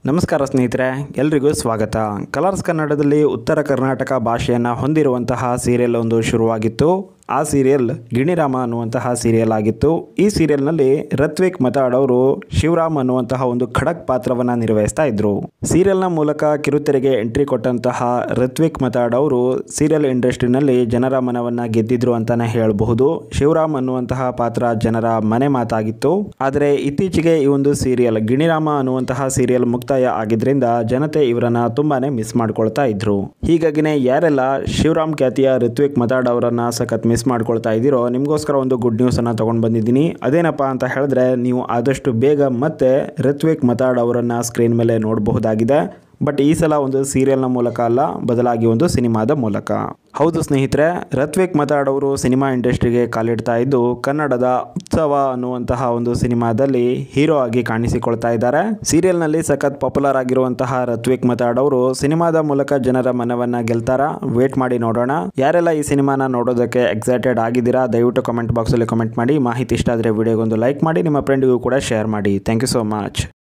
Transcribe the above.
ನಮಸ್ಕಾರ ಸ್ನೇಹಿತರೆ ಎಲ್ರಿಗೂ ಸ್ವಾಗತ ಕಲರ್ಸ್ ಕನ್ನಡದಲ್ಲಿ ಉತ್ತರ ಕರ್ನಾಟಕ ಭಾಷೆಯನ್ನು ಹೊಂದಿರುವಂತಹ ಸೀರಿಯಲ್ ಒಂದು ಶುರುವಾಗಿತ್ತು ಆ ಸೀರಿಯಲ್ ಗಿಣಿರಾಮ ಅನ್ನುವಂತಹ ಸೀರಿಯಲ್ ಆಗಿತ್ತು ಈ ಸೀರಿಯಲ್ನಲ್ಲಿ ರತ್ವಿಕ್ ಮತಾಡ್ ಅವರು ಶಿವರಾಮ್ ಅನ್ನುವಂತಹ ಒಂದು ಖಡಕ್ ಪಾತ್ರವನ್ನು ನಿರ್ವಹಿಸ್ತಾ ಇದ್ರು ಸೀರಿಯಲ್ನ ಮೂಲಕ ಕಿರುತೆರೆಗೆ ಎಂಟ್ರಿ ಕೊಟ್ಟಂತಹ ರತ್ವಿಕ್ ಮತಾಡ್ ಅವರು ಸೀರಿಯಲ್ ಇಂಡಸ್ಟ್ರಿನಲ್ಲಿ ಜನರ ಮನವನ್ನ ಗೆದ್ದಿದ್ರು ಅಂತಾನೆ ಹೇಳಬಹುದು ಶಿವರಾಮ್ ಅನ್ನುವಂತಹ ಪಾತ್ರ ಜನರ ಮನೆ ಮಾತಾಗಿತ್ತು ಆದರೆ ಇತ್ತೀಚೆಗೆ ಈ ಒಂದು ಸೀರಿಯಲ್ ಗಿಣಿರಾಮ ಅನ್ನುವಂತಹ ಸೀರಿಯಲ್ ಮುಕ್ತಾಯ ಆಗಿದ್ರಿಂದ ಜನತೆ ಇವರನ್ನ ತುಂಬಾನೇ ಮಿಸ್ ಮಾಡ್ಕೊಳ್ತಾ ಇದ್ರು ಹೀಗಾಗಿನೇ ಯಾರೆಲ್ಲ ಶಿವರಾಮ್ ಖ್ಯಾತಿಯ ಋತ್ವಿಕ್ ಮತಾಡ್ ಅವರನ್ನ ಸಖತ್ ಮಿಸ್ ಮಾಡ್ಕೊಳ್ತಾ ಇದ್ದೀರೋ ನಿಮಗೋಸ್ಕರ ಒಂದು ಗುಡ್ ನ್ಯೂಸ್ ಅನ್ನ ತಗೊಂಡು ಬಂದಿದ್ದೀನಿ ಅದೇನಪ್ಪ ಅಂತ ಹೇಳಿದ್ರೆ ನೀವು ಆದಷ್ಟು ಬೇಗ ಮತ್ತೆ ಋತ್ವಿಕ್ ಮತಾಡ್ ಅವರನ್ನ ಸ್ಕ್ರೀನ್ ಮೇಲೆ ನೋಡಬಹುದಾಗಿದೆ ಬಟ್ ಈ ಸಲ ಒಂದು ಸೀರಿಯಲ್ನ ಮೂಲಕ ಅಲ್ಲ ಬದಲಾಗಿ ಒಂದು ಸಿನಿಮಾದ ಮೂಲಕ ಹೌದು ಸ್ನೇಹಿತರೆ ರತ್ವಿಕ್ ಮತಾಡ್ ಅವರು ಸಿನಿಮಾ ಇಂಡಸ್ಟ್ರಿಗೆ ಕಾಲಿಡ್ತಾ ಇದ್ದು ಕನ್ನಡದ ಉತ್ಸವ ಅನ್ನುವಂತಹ ಒಂದು ಸಿನಿಮಾದಲ್ಲಿ ಹೀರೋ ಆಗಿ ಕಾಣಿಸಿಕೊಳ್ತಾ ಇದ್ದಾರೆ ಸೀರಿಯಲ್ನಲ್ಲಿ ಸಖತ್ ಪಾಪ್ಯುಲರ್ ಆಗಿರುವಂತಹ ರತ್ವಿಕ್ ಮತಾಡ್ ಅವರು ಸಿನಿಮಾದ ಮೂಲಕ ಜನರ ಮನವನ್ನ ಗೆಲ್ತಾರ ವೇಟ್ ಮಾಡಿ ನೋಡೋಣ ಯಾರೆಲ್ಲ ಈ ಸಿನಿಮಾನ ನೋಡೋದಕ್ಕೆ ಎಕ್ಸೈಟೆಡ್ ಆಗಿದ್ದೀರಾ ದಯವಿಟ್ಟು ಕಮೆಂಟ್ ಬಾಕ್ಸಲ್ಲಿ ಕಮೆಂಟ್ ಮಾಡಿ ಮಾಹಿತಿ ಇಷ್ಟ ಆದರೆ ವಿಡಿಯೋಗೊಂದು ಲೈಕ್ ಮಾಡಿ ನಿಮ್ಮ ಫ್ರೆಂಡಿಗೂ ಕೂಡ ಶೇರ್ ಮಾಡಿ ಥ್ಯಾಂಕ್ ಯು ಸೋ ಮಚ್